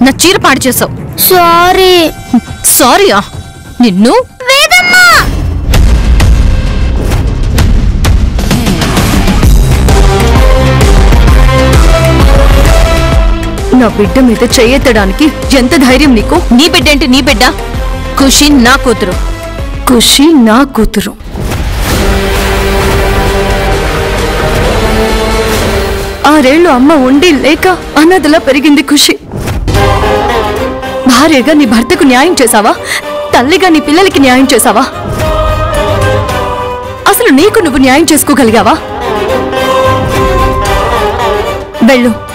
నా చీర పాడు చేసావు సారీ సారీయా నిన్ను వేదమ్మా నా బిడ్డ మీద చెయ్యెత్తడానికి ఎంత ధైర్యం నీకు నీ బిడ్డ ఏంటి నీ బిడ్డ ఖుషి నా కూతురు ఖుషి నా కూతురు ఆరేళ్లు అమ్మ ఉండి లేక అనాథలా పెరిగింది ఖుషి భార్యగా నీ భర్తకు న్యాయం చేశావా తల్లిగా నీ పిల్లలకి న్యాయం చేశావా అసలు నీకు నువ్వు న్యాయం చేసుకోగలిగావా వెళ్ళు